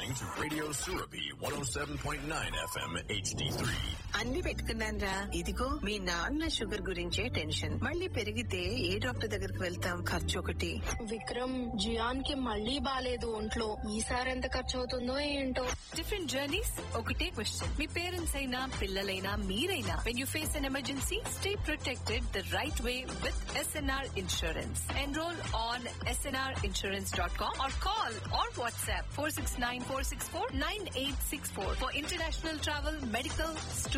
listening to Radio Surabi 107.9 FM HD3. అన్ని పెట్టుకున్నాను రా ఇదిగో మీ నాన్న షుగర్ గురించే టెన్షన్ మళ్ళీ పెరిగితే ఏ డాక్టర్ దగ్గరికి వెళ్తాం ఖర్చు ఒకటి విక్రమ్ జియాన్ కి మళ్ళీ బాలేదు ఒంట్లో ఈసారి ఎంత ఖర్చు అవుతుందో ఏంటో డిఫరెంట్ జర్నీస్ ఒకటే క్వశ్చన్ మీ పేరెంట్స్ అయినా పిల్లలైనా మీరైనా when you face an emergency stay protected the right way with SNR insurance enrol on SNR insurance dot com or call or WhatsApp four six nine four six four nine eight six four for international travel medical